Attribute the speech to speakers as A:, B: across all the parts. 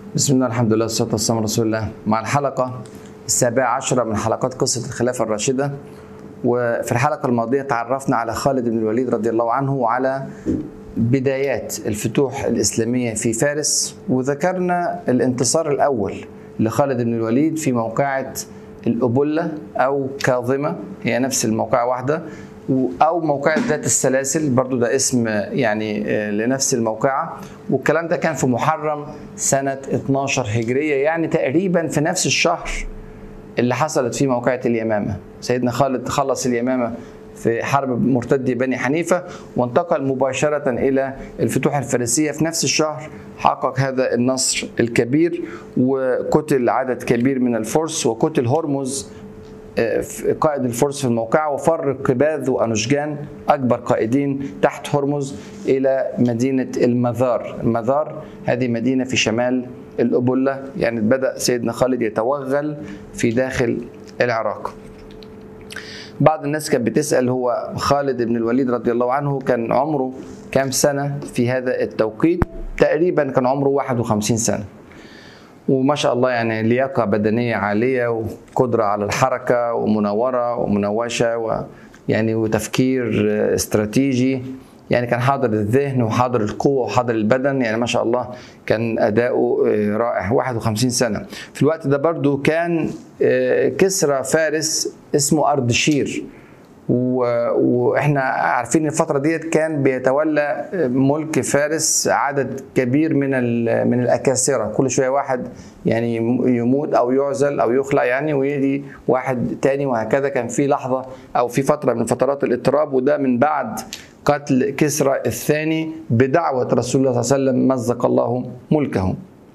A: بسم الله الحمد لله والصلاة والسلام على رسول الله مع الحلقة السابعة عشرة من حلقات قصة الخلافة الراشدة وفي الحلقة الماضية تعرفنا على خالد بن الوليد رضي الله عنه وعلى بدايات الفتوح الإسلامية في فارس وذكرنا الانتصار الأول لخالد بن الوليد في موقعة الأبلة أو كاظمة هي نفس الموقعة واحدة او موقعة ذات السلاسل برضو ده اسم يعني لنفس الموقعة والكلام ده كان في محرم سنة 12 هجرية يعني تقريبا في نفس الشهر اللي حصلت فيه موقعة اليمامة سيدنا خالد خلص اليمامة في حرب مرتدي بني حنيفة وانتقل مباشرة إلى الفتوح الفارسية في نفس الشهر حقق هذا النصر الكبير وقتل عدد كبير من الفرس وقتل هرمز قائد الفرس في الموقعة وفر قباذ وأنوشجان أكبر قائدين تحت هرمز إلى مدينة المذار المذار هذه مدينة في شمال الأبلة يعني بدأ سيدنا خالد يتوغل في داخل العراق بعض الناس كانت بتسأل هو خالد بن الوليد رضي الله عنه كان عمره كام سنة في هذا التوقيت تقريبا كان عمره 51 سنة وما شاء الله يعني لياقة بدنية عالية وقدرة على الحركة ومنورة ومنوشة ويعني وتفكير استراتيجي يعني كان حاضر الذهن وحاضر القوة وحاضر البدن يعني ما شاء الله كان أداؤه رائع 51 سنة في الوقت ده برضو كان كسرى فارس اسمه أردشير واحنا عارفين الفتره ديت كان بيتولى ملك فارس عدد كبير من من الاكاسره كل شويه واحد يعني يموت او يعزل او يخلع يعني ويجي واحد تاني وهكذا كان في لحظه او في فتره من فترات الاضطراب وده من بعد قتل كسرى الثاني بدعوه رسول الله صلى الله عليه وسلم مزق الله ملكه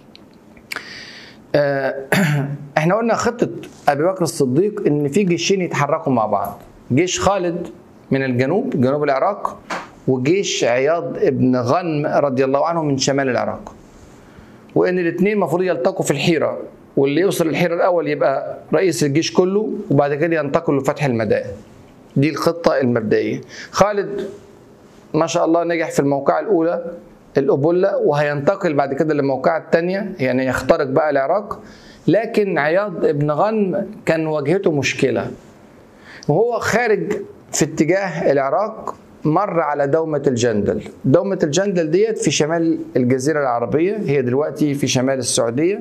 A: احنا قلنا خطه ابي بكر الصديق ان في جيشين يتحركوا مع بعض جيش خالد من الجنوب جنوب العراق وجيش عياض ابن غنم رضي الله عنه من شمال العراق وان الاثنين المفروض يلتقوا في الحيره واللي يوصل الحيره الاول يبقى رئيس الجيش كله وبعد كده ينتقل لفتح المدائن دي الخطه المبدئيه خالد ما شاء الله نجح في الموقعه الاولى الأبلة وهينتقل بعد كده للموقعة الثانية يعني يخترق بقى العراق لكن عياض ابن غنم كان واجهته مشكلة وهو خارج في اتجاه العراق مر على دومة الجندل دومة الجندل ديت في شمال الجزيرة العربية هي دلوقتي في شمال السعودية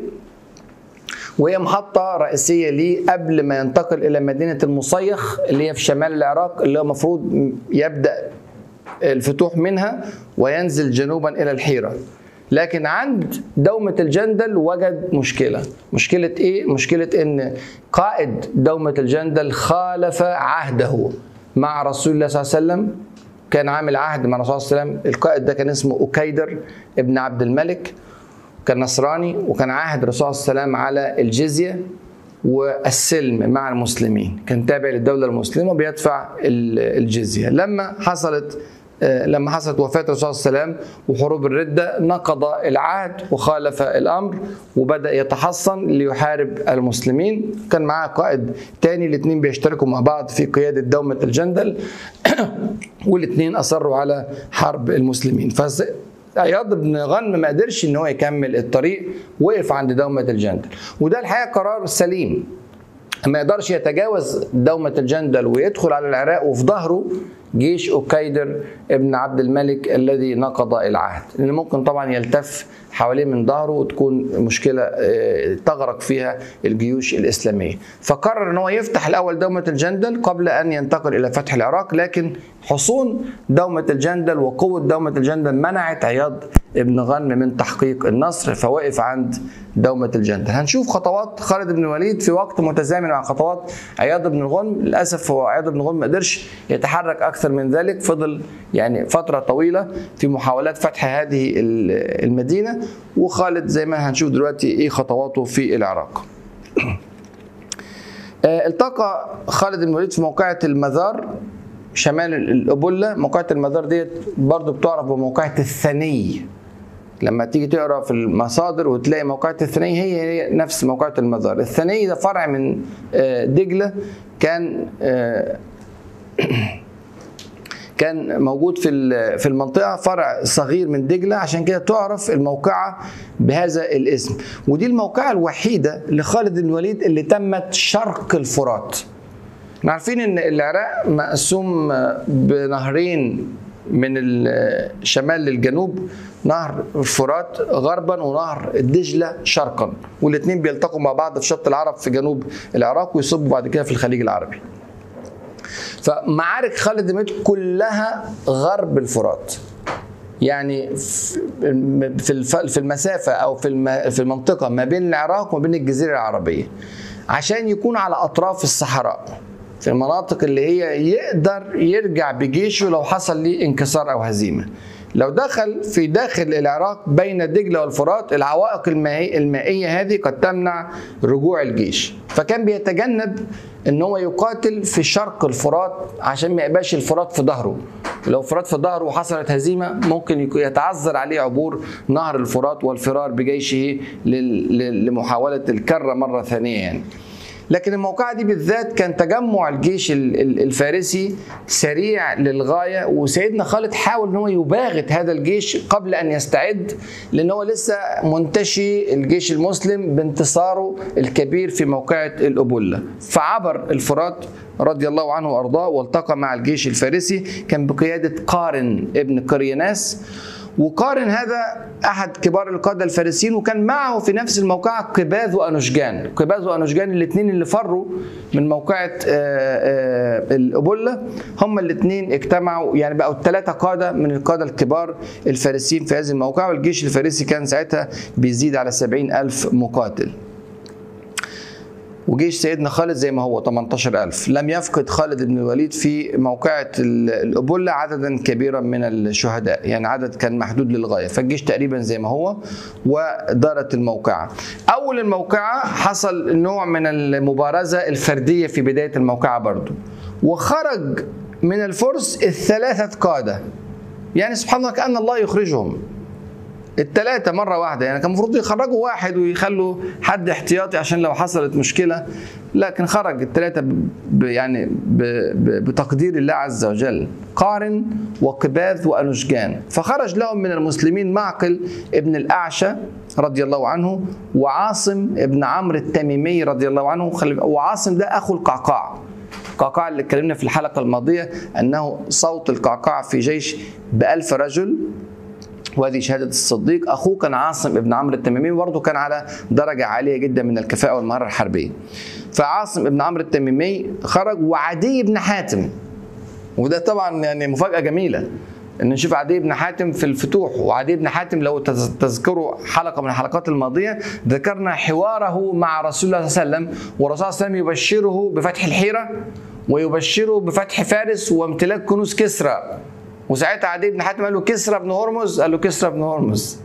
A: وهي محطة رئيسية ليه قبل ما ينتقل إلى مدينة المصيخ اللي هي في شمال العراق اللي هو المفروض يبدأ الفتوح منها وينزل جنوبا إلى الحيرة لكن عند دومة الجندل وجد مشكلة مشكلة إيه؟ مشكلة إن قائد دومة الجندل خالف عهده مع رسول الله صلى الله عليه وسلم كان عامل عهد مع الرسول صلى الله عليه وسلم القائد ده كان اسمه أكيدر ابن عبد الملك كان نصراني وكان عاهد الرسول صلى الله عليه وسلم على الجزية والسلم مع المسلمين كان تابع للدولة المسلمة بيدفع الجزية لما حصلت لما حصلت وفاة الرسول صلى الله عليه وسلم وحروب الردة نقض العهد وخالف الأمر وبدأ يتحصن ليحارب المسلمين كان معاه قائد تاني الاثنين بيشتركوا مع بعض في قيادة دومة الجندل والاثنين أصروا على حرب المسلمين فز... عياض بن غنم ما قدرش ان هو يكمل الطريق وقف عند دومة الجندل وده الحقيقة قرار سليم ما يقدرش يتجاوز دومة الجندل ويدخل على العراق وفي ظهره جيش أكيدر ابن عبد الملك الذي نقض العهد لأن ممكن طبعا يلتف حواليه من ظهره وتكون مشكلة تغرق فيها الجيوش الإسلامية فقرر أن هو يفتح الأول دومة الجندل قبل أن ينتقل إلى فتح العراق لكن حصون دومة الجندل وقوة دومة الجندل منعت عياض ابن غنم من تحقيق النصر فوقف عند دومة الجندل هنشوف خطوات خالد بن الوليد في وقت متزامن مع خطوات عياض بن الغنم للأسف هو عياض بن الغنم ما قدرش يتحرك أكثر من ذلك فضل يعني فترة طويلة في محاولات فتح هذه المدينة وخالد زي ما هنشوف دلوقتي ايه خطواته في العراق التقى خالد بن الوليد في موقعة المذار شمال الأبلة موقعة المذار ديت برضو بتعرف بموقعة الثني لما تيجي تقرا في المصادر وتلاقي موقعة الثني هي هي نفس موقعة المذار الثني ده فرع من دجلة كان كان موجود في في المنطقه فرع صغير من دجله عشان كده تعرف الموقعه بهذا الاسم ودي الموقعه الوحيده لخالد بن الوليد اللي تمت شرق الفرات احنا عارفين ان العراق مقسوم بنهرين من الشمال للجنوب نهر الفرات غربا ونهر الدجله شرقا والاثنين بيلتقوا مع بعض في شط العرب في جنوب العراق ويصبوا بعد كده في الخليج العربي فمعارك خالد بن كلها غرب الفرات يعني في في المسافه او في في المنطقه ما بين العراق وما بين الجزيره العربيه عشان يكون على اطراف الصحراء في المناطق اللي هي يقدر يرجع بجيشه لو حصل ليه انكسار او هزيمه لو دخل في داخل العراق بين دجله والفرات العوائق المائية, المائية هذه قد تمنع رجوع الجيش فكان بيتجنب ان هو يقاتل في شرق الفرات عشان ما يبقاش الفرات في ظهره لو فرات في ظهره وحصلت هزيمه ممكن يتعذر عليه عبور نهر الفرات والفرار بجيشه لمحاوله الكره مره ثانيه يعني لكن الموقعة دي بالذات كان تجمع الجيش الفارسي سريع للغاية وسيدنا خالد حاول ان هو يباغت هذا الجيش قبل ان يستعد لان هو لسه منتشي الجيش المسلم بانتصاره الكبير في موقعة الأبولة فعبر الفرات رضي الله عنه وارضاه والتقى مع الجيش الفارسي كان بقيادة قارن ابن قريناس وقارن هذا احد كبار القاده الفارسيين وكان معه في نفس الموقعه قباذ وانوشجان، قباذ وانوشجان الاثنين اللي فروا من موقعه الابله هم الاثنين اجتمعوا يعني بقوا الثلاثه قاده من القاده الكبار الفارسيين في هذه الموقعه والجيش الفارسي كان ساعتها بيزيد على سبعين ألف مقاتل. وجيش سيدنا خالد زي ما هو 18000 لم يفقد خالد بن الوليد في موقعة الأبولة عددا كبيرا من الشهداء يعني عدد كان محدود للغاية فالجيش تقريبا زي ما هو ودارت الموقعة أول الموقعة حصل نوع من المبارزة الفردية في بداية الموقعة برضو وخرج من الفرس الثلاثة قادة يعني سبحان الله كأن الله يخرجهم التلاتة مرة واحدة يعني كان المفروض يخرجوا واحد ويخلوا حد احتياطي عشان لو حصلت مشكلة لكن خرج التلاتة ب يعني ب ب بتقدير الله عز وجل قارن وقباذ وأنشجان فخرج لهم من المسلمين معقل ابن الأعشى رضي الله عنه وعاصم ابن عمرو التميمي رضي الله عنه وعاصم ده أخو القعقاع القعقاع اللي اتكلمنا في الحلقة الماضية أنه صوت القعقاع في جيش بألف رجل وهذه شهادة الصديق أخوه كان عاصم ابن عمرو التميمي برضه كان على درجة عالية جدا من الكفاءة والمهارة الحربية فعاصم ابن عمرو التميمي خرج وعدي بن حاتم وده طبعا يعني مفاجأة جميلة ان نشوف عدي بن حاتم في الفتوح وعدي بن حاتم لو تذكروا حلقه من الحلقات الماضيه ذكرنا حواره مع رسول الله صلى الله عليه وسلم والرسول صلى الله عليه وسلم يبشره بفتح الحيره ويبشره بفتح فارس وامتلاك كنوز كسرى وساعتها عدي بن حاتم قال له كسرى بن هرمز قال له كسرى بن هرمز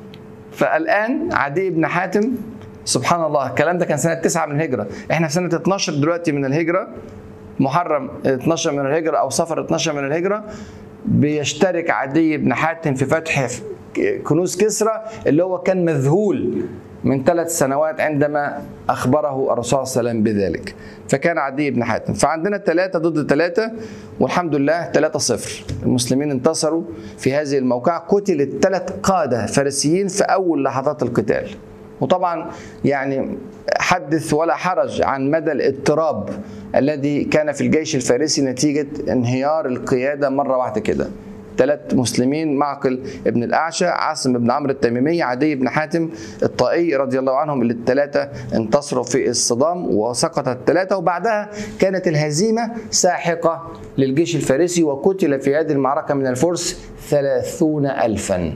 A: فالان عدي بن حاتم سبحان الله الكلام ده كان سنه 9 من الهجره احنا في سنه 12 دلوقتي من الهجره محرم 12 من الهجره او صفر 12 من الهجره بيشترك عدي بن حاتم في فتح كنوز كسرى اللي هو كان مذهول من ثلاث سنوات عندما اخبره الرسول صلى الله عليه وسلم بذلك فكان عدي بن حاتم فعندنا ثلاثه ضد ثلاثه والحمد لله ثلاثة صفر المسلمين انتصروا في هذه الموقعة قتل الثلاث قادة فارسيين في أول لحظات القتال وطبعا يعني حدث ولا حرج عن مدى الاضطراب الذي كان في الجيش الفارسي نتيجة انهيار القيادة مرة واحدة كده ثلاث مسلمين معقل ابن الأعشى عاصم بن عمرو التميمي عدي بن حاتم الطائي رضي الله عنهم اللي الثلاثة انتصروا في الصدام وسقط الثلاثة وبعدها كانت الهزيمة ساحقة للجيش الفارسي وقتل في هذه المعركة من الفرس ثلاثون ألفا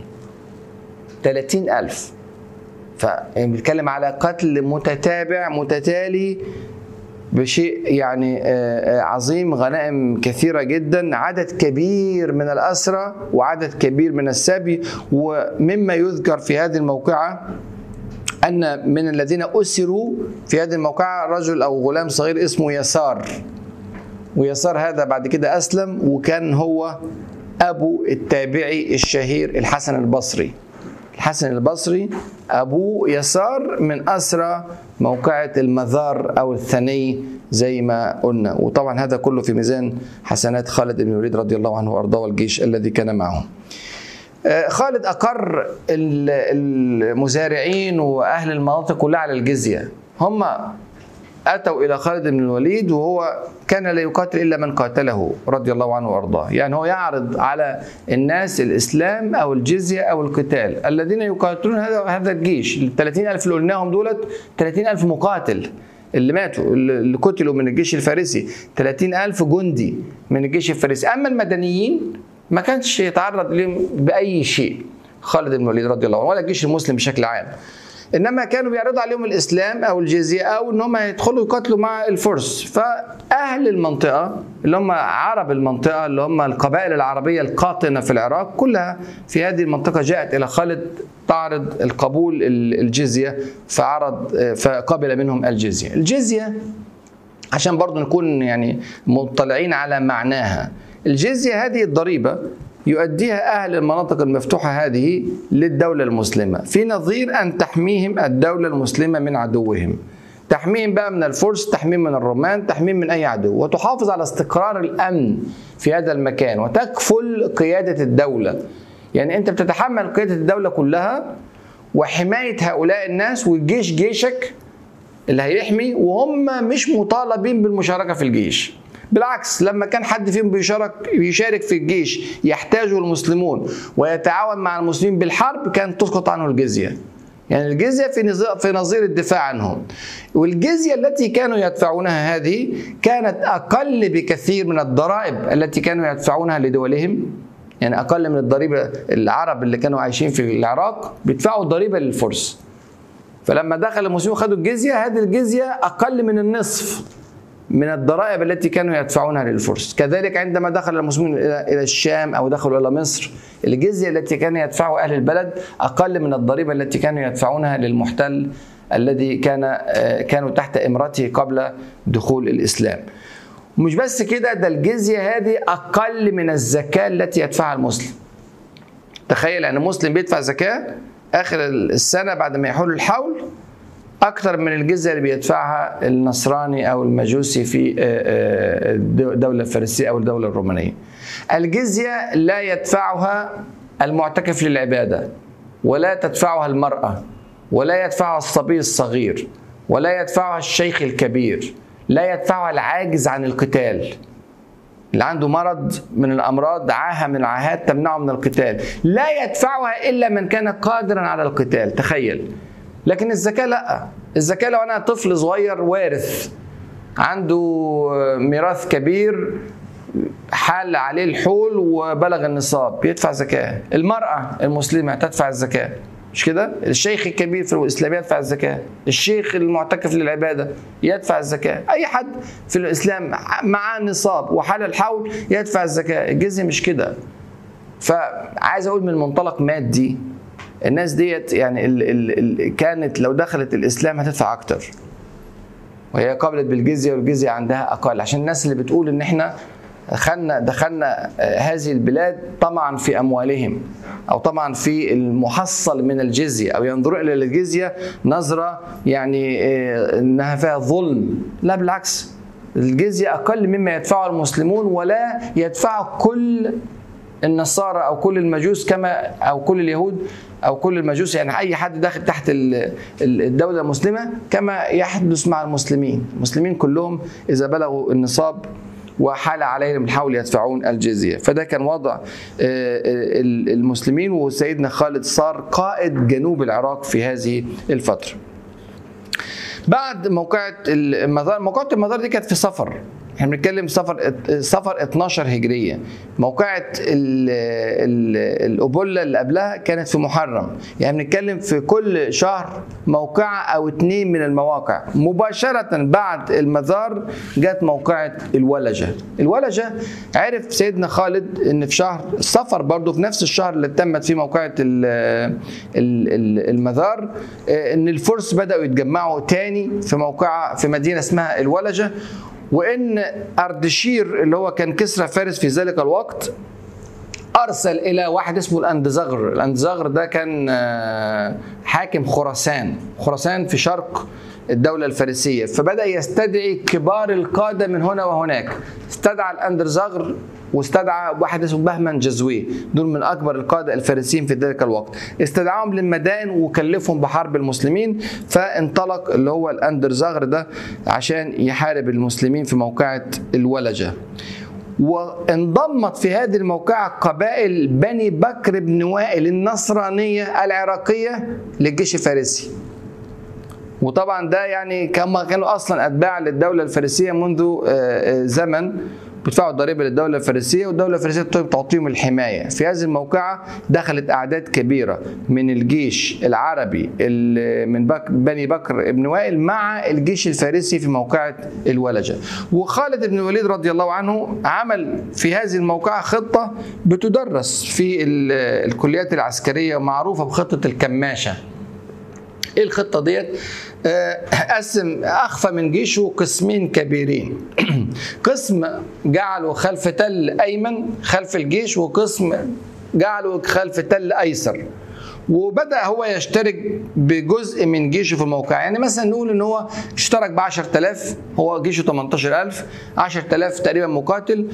A: ثلاثين ألف فبنتكلم على قتل متتابع متتالي بشيء يعني عظيم غنائم كثيرة جدا عدد كبير من الأسرى وعدد كبير من السبي ومما يذكر في هذه الموقعة أن من الذين أسروا في هذه الموقعة رجل أو غلام صغير اسمه يسار ويسار هذا بعد كده أسلم وكان هو أبو التابعي الشهير الحسن البصري الحسن البصري ابوه يسار من اسرى موقعه المذار او الثني زي ما قلنا وطبعا هذا كله في ميزان حسنات خالد بن الوليد رضي الله عنه وارضاه والجيش الذي كان معه خالد اقر المزارعين واهل المناطق كلها على الجزيه هم اتوا الى خالد بن الوليد وهو كان لا يقاتل الا من قاتله رضي الله عنه وارضاه، يعني هو يعرض على الناس الاسلام او الجزيه او القتال، الذين يقاتلون هذا هذا الجيش، ال 30000 اللي قلناهم دولت 30000 مقاتل اللي ماتوا اللي قتلوا من الجيش الفارسي 30000 جندي من الجيش الفارسي، اما المدنيين ما كانش يتعرض لهم باي شيء خالد بن الوليد رضي الله عنه ولا الجيش المسلم بشكل عام. انما كانوا بيعرضوا عليهم الاسلام او الجزيه او ان هم يدخلوا يقاتلوا مع الفرس فاهل المنطقه اللي هم عرب المنطقه اللي هم القبائل العربيه القاطنه في العراق كلها في هذه المنطقه جاءت الى خالد تعرض القبول الجزيه فعرض فقبل منهم الجزيه الجزيه عشان برضو نكون يعني مطلعين على معناها الجزيه هذه الضريبه يؤديها أهل المناطق المفتوحة هذه للدولة المسلمة في نظير أن تحميهم الدولة المسلمة من عدوهم تحميهم بقى من الفرس تحميم من الرومان تحميم من أي عدو وتحافظ على استقرار الأمن في هذا المكان وتكفل قيادة الدولة يعني أنت بتتحمل قيادة الدولة كلها وحماية هؤلاء الناس والجيش جيشك اللي هيحمي وهم مش مطالبين بالمشاركة في الجيش بالعكس لما كان حد فيهم بيشارك بيشارك في الجيش يحتاجه المسلمون ويتعاون مع المسلمين بالحرب كانت تسقط عنه الجزيه. يعني الجزيه في نظير في نظير الدفاع عنهم. والجزيه التي كانوا يدفعونها هذه كانت اقل بكثير من الضرائب التي كانوا يدفعونها لدولهم. يعني اقل من الضريبه العرب اللي كانوا عايشين في العراق بيدفعوا ضريبه للفرس. فلما دخل المسلمون خدوا الجزيه هذه الجزيه اقل من النصف من الضرائب التي كانوا يدفعونها للفرس كذلك عندما دخل المسلمون إلى الشام أو دخلوا إلى مصر الجزية التي كان يدفعها أهل البلد أقل من الضريبة التي كانوا يدفعونها للمحتل الذي كان كانوا تحت إمرته قبل دخول الإسلام مش بس كده ده الجزية هذه أقل من الزكاة التي يدفعها المسلم تخيل أن المسلم بيدفع زكاة آخر السنة بعد ما يحول الحول أكثر من الجزية اللي بيدفعها النصراني أو المجوسي في الدولة الفارسية أو الدولة الرومانية. الجزية لا يدفعها المعتكف للعبادة ولا تدفعها المرأة ولا يدفعها الصبي الصغير ولا يدفعها الشيخ الكبير لا يدفعها العاجز عن القتال اللي عنده مرض من الامراض عاهه من العاهات تمنعه من القتال لا يدفعها الا من كان قادرا على القتال تخيل لكن الزكاة لا الزكاة لو أنا طفل صغير وارث عنده ميراث كبير حال عليه الحول وبلغ النصاب بيدفع زكاة المرأة المسلمة تدفع الزكاة مش كده الشيخ الكبير في الإسلام يدفع الزكاة الشيخ المعتكف للعبادة يدفع الزكاة أي حد في الإسلام معاه نصاب وحال الحول يدفع الزكاة الجزية مش كده فعايز أقول من منطلق مادي الناس ديت يعني ال ال ال كانت لو دخلت الاسلام هتدفع اكتر وهي قابلت بالجزيه والجزيه عندها اقل عشان الناس اللي بتقول ان احنا دخلنا دخلنا هذه البلاد طمعا في اموالهم او طمعا في المحصل من الجزيه او ينظرون الى الجزيه نظره يعني انها فيها ظلم لا بالعكس الجزيه اقل مما يدفعه المسلمون ولا يدفعه كل النصارى او كل المجوس كما او كل اليهود او كل المجوس يعني اي حد داخل تحت الدوله المسلمه كما يحدث مع المسلمين، المسلمين كلهم اذا بلغوا النصاب وحال عليهم الحول يدفعون الجزيه، فده كان وضع المسلمين وسيدنا خالد صار قائد جنوب العراق في هذه الفتره. بعد موقعة المزار موقعة المزار دي كانت في صفر احنا بنتكلم سفر سفر 12 هجريه موقعة الأبولة اللي قبلها كانت في محرم يعني بنتكلم في كل شهر موقعة أو اتنين من المواقع مباشرة بعد المزار جت موقعة الولجة الولجة عرف سيدنا خالد ان في شهر صفر برضه في نفس الشهر اللي تمت فيه موقعة المزار ان الفرس بدأوا يتجمعوا تاني في موقعة في مدينة اسمها الولجة وان اردشير اللي هو كان كسرى فارس في ذلك الوقت ارسل الى واحد اسمه الاندزغر الاندزغر ده كان آه، حاكم خراسان خراسان في شرق الدولة الفارسية فبدأ يستدعي كبار القادة من هنا وهناك استدعى الاندرزغر واستدعى واحد اسمه بهمن جزوي دول من اكبر القاده الفارسيين في ذلك الوقت استدعاهم للمدائن وكلفهم بحرب المسلمين فانطلق اللي هو الاندرزغر ده عشان يحارب المسلمين في موقعه الولجه وانضمت في هذه الموقعة قبائل بني بكر بن وائل النصرانية العراقية للجيش الفارسي وطبعا ده يعني كما كانوا اصلا اتباع للدوله الفارسيه منذ آه، آه، زمن بيدفعوا الضريبه للدوله الفارسيه والدوله الفارسيه تعطيهم الحمايه في هذه الموقعه دخلت اعداد كبيره من الجيش العربي ال- من بك بني بكر بن وائل مع الجيش الفارسي في موقعه الولجه وخالد بن الوليد رضي الله عنه عمل في هذه الموقعه خطه بتدرس في ال- الكليات العسكريه معروفه بخطه الكماشه ايه الخطه ديت آه، قسم اخفى من جيشه قسمين كبيرين قسم جعله خلف تل ايمن خلف الجيش وقسم جعله خلف تل ايسر وبدا هو يشترك بجزء من جيشه في الموقع يعني مثلا نقول ان هو اشترك ب 10000 هو جيشه 18000 10000 تقريبا مقاتل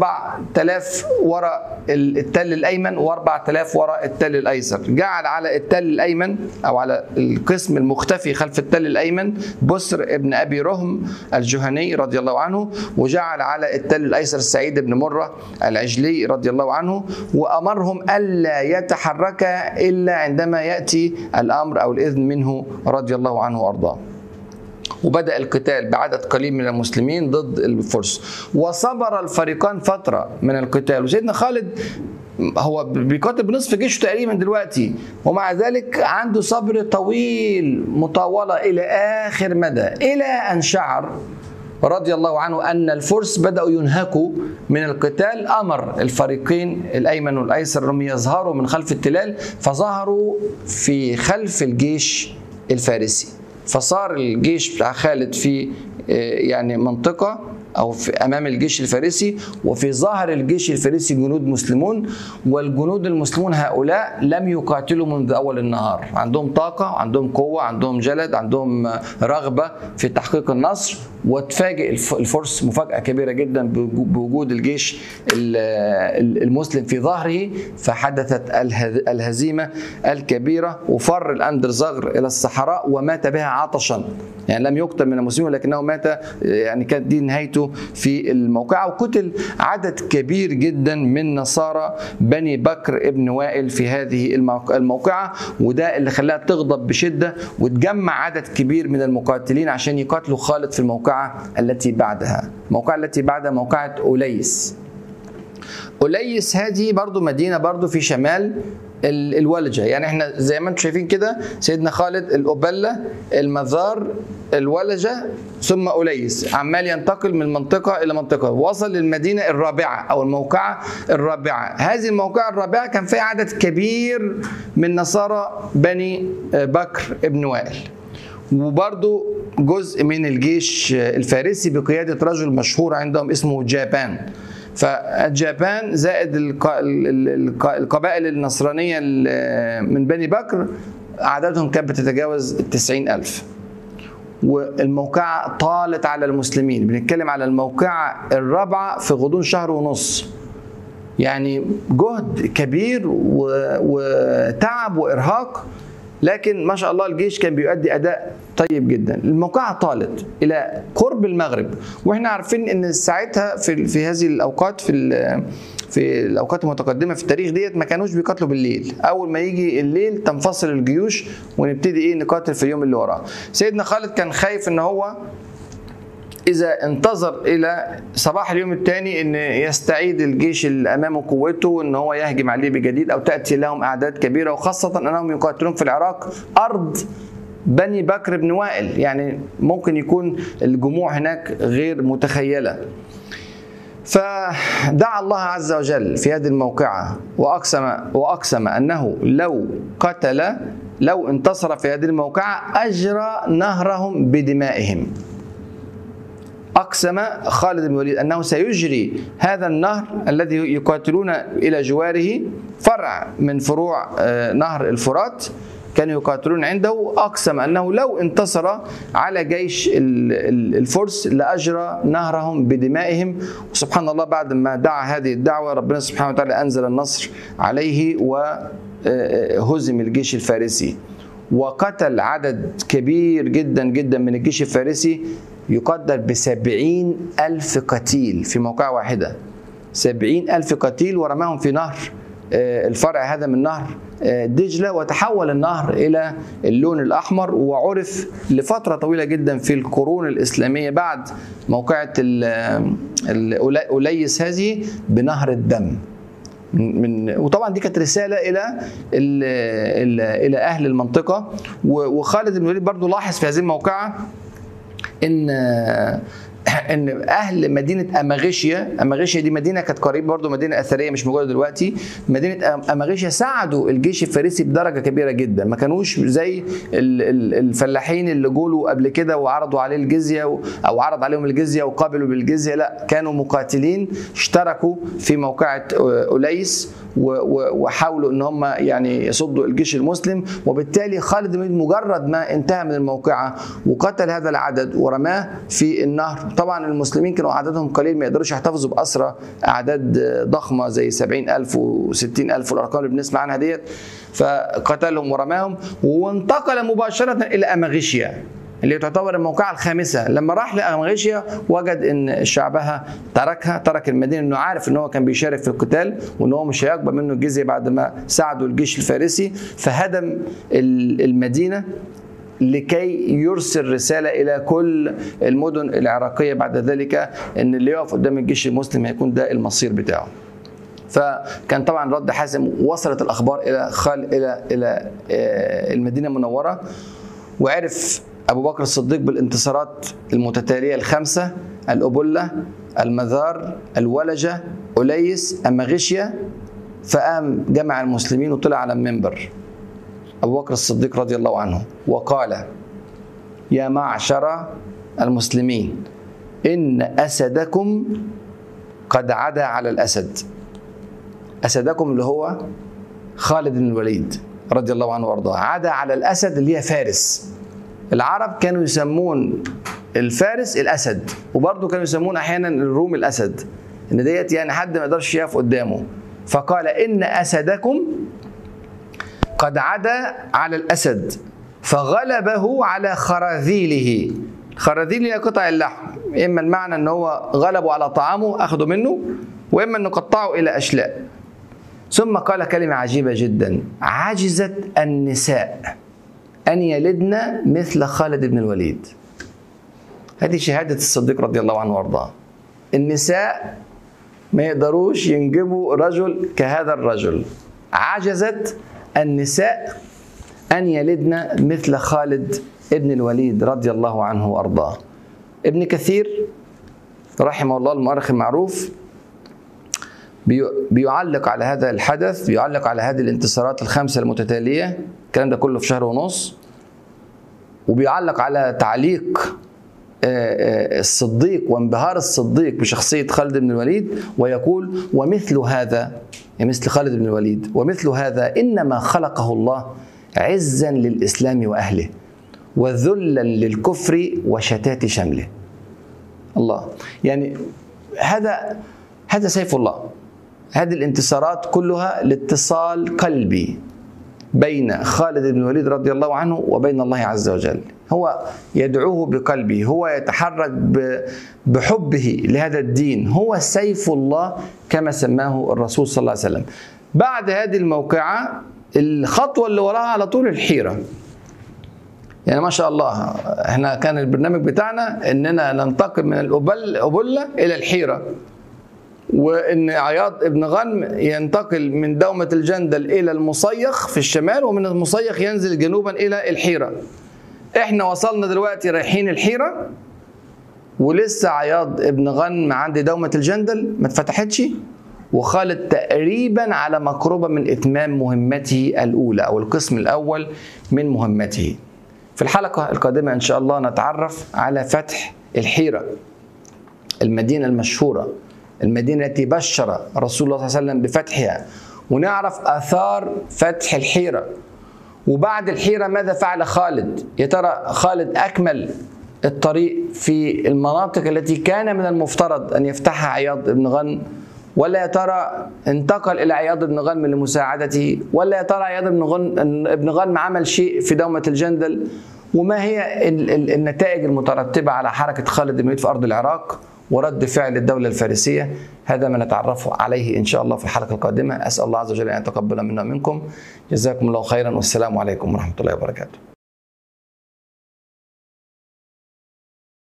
A: و4000 ورا التل الايمن و4000 ورا التل الايسر جعل على التل الايمن او على القسم المختفي خلف التل الايمن بسر ابن ابي رهم الجهني رضي الله عنه وجعل على التل الايسر سعيد بن مره العجلي رضي الله عنه وامرهم الا يتحرك الا عندما ياتي الامر او الاذن منه رضي الله عنه وارضاه وبدا القتال بعدد قليل من المسلمين ضد الفرس وصبر الفريقان فتره من القتال وسيدنا خالد هو بيقاتل بنصف جيشه تقريبا دلوقتي ومع ذلك عنده صبر طويل مطاوله الى اخر مدى الى ان شعر رضي الله عنه ان الفرس بداوا ينهكوا من القتال امر الفريقين الايمن والايسر انهم يظهروا من خلف التلال فظهروا في خلف الجيش الفارسي فصار الجيش بتاع خالد في آه، يعني منطقه او في امام الجيش الفارسي وفي ظهر الجيش الفارسي جنود مسلمون والجنود المسلمون هؤلاء لم يقاتلوا منذ اول النهار عندهم طاقه عندهم قوه عندهم جلد عندهم آه، رغبه في تحقيق النصر وتفاجئ الف- الفرس مفاجاه كبيره جدا بوجو- بوجود الجيش ال- ال- المسلم في ظهره فحدثت اله- الهزيمه الكبيره وفر الاندرزغر الى الصحراء ومات بها عطشا يعني لم يقتل من المسلمين ولكنه مات يعني كانت دي نهايته في الموقعه وقتل عدد كبير جدا من نصارى بني بكر ابن وائل في هذه الموق- الموقعه وده اللي خلاها تغضب بشده وتجمع عدد كبير من المقاتلين عشان يقاتلوا خالد في الموقعه التي بعدها الموقعه التي بعدها موقعه اوليس أوليس هذه برضو مدينة برضو في شمال ال- الولجة يعني احنا زي ما انتم شايفين كده سيدنا خالد الأبلة المزار الولجة ثم أوليس عمال ينتقل من منطقة إلى منطقة وصل للمدينة الرابعة أو الموقعة الرابعة هذه الموقعة الرابعة كان فيها عدد كبير من نصارى بني بكر ابن وائل وبرضو جزء من الجيش الفارسي بقيادة رجل مشهور عندهم اسمه جابان فجابان زائد الق- ال- ال- القبائل النصرانية ال- من بني بكر عددهم كانت بتتجاوز التسعين ألف والموقعة طالت على المسلمين بنتكلم على الموقعة الرابعة في غضون شهر ونص يعني جهد كبير و... وتعب وارهاق لكن ما شاء الله الجيش كان بيؤدي اداء طيب جدا الموقعة طالت الى قرب المغرب واحنا عارفين ان ساعتها في في هذه الاوقات في ال- في الاوقات المتقدمه في التاريخ ديت ما كانوش بيقاتلوا بالليل اول ما يجي الليل تنفصل الجيوش ونبتدي ايه نقاتل في اليوم اللي وراه سيدنا خالد كان خايف ان هو إذا انتظر إلى صباح اليوم الثاني أن يستعيد الجيش اللي أمامه قوته أن هو يهجم عليه بجديد أو تأتي لهم أعداد كبيرة وخاصة أنهم يقاتلون في العراق أرض بني بكر بن وائل يعني ممكن يكون الجموع هناك غير متخيلة فدعا الله عز وجل في هذه الموقعة وأقسم وأقسم أنه لو قتل لو انتصر في هذه الموقعة أجرى نهرهم بدمائهم أقسم خالد بن الوليد أنه سيجري هذا النهر الذي يقاتلون إلى جواره فرع من فروع آه، نهر الفرات كانوا يقاتلون عنده أقسم أنه لو انتصر على جيش ال- ال- الفرس لأجرى نهرهم بدمائهم وسبحان الله بعد ما دعا هذه الدعوة ربنا سبحانه وتعالى أنزل النصر عليه وهزم الجيش الفارسي وقتل عدد كبير جدا جدا من الجيش الفارسي يقدر بسبعين ألف قتيل في موقعة واحدة سبعين ألف قتيل ورماهم في نهر آه، الفرع هذا من نهر آه، دجلة وتحول النهر إلى اللون الأحمر وعرف لفترة طويلة جدا في القرون الإسلامية بعد موقعة ال- ال- أوليس هذه بنهر الدم من من- وطبعا دي كانت رساله الى ال ال الى اهل المنطقه و- وخالد بن الوليد برضو لاحظ في هذه الموقعه ان ان اهل مدينه اماغيشيا اماغيشيا دي مدينه كانت قريبه برضو مدينه اثريه مش موجوده دلوقتي مدينه أم- اماغيشيا ساعدوا الجيش الفارسي بدرجه كبيره جدا ما كانوش زي ال- ال- الفلاحين اللي جولوا قبل كده وعرضوا عليه الجزيه و- او عرض عليهم الجزيه وقابلوا بالجزيه لا كانوا مقاتلين اشتركوا في موقعه أوليس و- و- وحاولوا ان هم يعني يصدوا الجيش المسلم وبالتالي خالد بن الوليد مجرد ما انتهى من الموقعه وقتل هذا العدد ورماه في النهر طبعا المسلمين كانوا عددهم قليل ما يقدروش يحتفظوا باسرى اعداد ضخمه زي 70000 و60000 والارقام اللي بنسمع عنها ديت فقتلهم ورماهم وانتقل مباشره الى اماغيشيا اللي تعتبر الموقعة الخامسة لما راح لأمغيشيا وجد ان شعبها تركها ترك المدينة انه عارف ان هو كان بيشارك في القتال وان هو مش هيقبل منه الجزية بعد ما ساعدوا الجيش الفارسي فهدم ال- المدينة لكي يرسل رسالة إلى كل المدن العراقية بعد ذلك أن اللي يقف قدام الجيش المسلم هيكون ده المصير بتاعه فكان طبعا رد حازم وصلت الاخبار الى خال الى الى آه، المدينه المنوره وعرف ابو بكر الصديق بالانتصارات المتتاليه الخمسه الابله المذار الولجه اليس اماغيشيا فقام جمع المسلمين وطلع على المنبر ابو بكر الصديق رضي الله عنه وقال يا معشر المسلمين ان اسدكم قد عدا على الاسد اسدكم اللي هو خالد بن الوليد رضي الله عنه وارضاه عدا على الاسد اللي هي فارس العرب كانوا يسمون الفارس الاسد وبرضه كانوا يسمون احيانا الروم الاسد ان ديت يعني حد ما يقدرش يقف قدامه فقال ان اسدكم قد عدا على الاسد فغلبه على خراذيله خراذيل هي قطع اللحم اما المعنى ان هو غلبوا على طعامه اخذوا منه واما انه قطعوا الى اشلاء ثم قال كلمه عجيبه جدا عجزت النساء ان يلدن مثل خالد بن الوليد هذه شهاده الصديق رضي الله عنه وارضاه النساء ما يقدروش ينجبوا رجل كهذا الرجل عجزت النساء أن يلدن مثل خالد ابن الوليد رضي الله عنه وأرضاه ابن كثير رحمه الله المؤرخ المعروف بي- بيعلق على هذا الحدث بيعلق على هذه الانتصارات الخمسة المتتالية الكلام ده كله في شهر ونص وبيعلق على تعليق آه، آه، الصديق وانبهار الصديق بشخصية خالد بن الوليد ويقول ومثل هذا يعني مثل خالد بن الوليد ومثل هذا إنما خلقه الله عزا للإسلام وأهله وذلا للكفر وشتات شمله الله يعني هذا هذا سيف الله هذه الانتصارات كلها لاتصال قلبي بين خالد بن الوليد رضي الله عنه وبين الله عز وجل هو يدعوه بقلبه هو يتحرك ب- بحبه لهذا الدين هو سيف الله كما سماه الرسول صلى الله عليه وسلم بعد هذه الموقعة الخطوة اللي وراها على طول الحيرة يعني ما شاء الله احنا كان البرنامج بتاعنا اننا ننتقل من الأبل أبلة إلى الحيرة وان عياض ابن غنم ينتقل من دومة الجندل الى المصيخ في الشمال ومن المصيخ ينزل جنوبا الى الحيرة احنا وصلنا دلوقتي رايحين الحيرة ولسه عياض ابن غنم عند دومة الجندل ما اتفتحتش وخالد تقريبا على مقربة من إتمام مهمته الأولى أو القسم الأول من مهمته في الحلقة القادمة إن شاء الله نتعرف على فتح الحيرة المدينة المشهورة المدينة التي بشر رسول الله صلى الله عليه وسلم بفتحها ونعرف آثار فتح الحيرة وبعد الحيرة ماذا فعل خالد يا ترى خالد أكمل الطريق في المناطق التي كان من المفترض أن يفتحها عياض بن غنم ولا يا ترى انتقل الى عياض بن غنم لمساعدته ولا يا ترى عياض بن غنم ابن غنم عمل شيء في دومه الجندل وما هي النتائج المترتبه على حركه خالد بن الوليد في ارض العراق ورد فعل الدولة الفارسية هذا ما نتعرف عليه إن شاء الله في الحلقة القادمة أسأل الله عز وجل أن يتقبل منا ومنكم جزاكم الله خيرا والسلام عليكم ورحمة الله وبركاته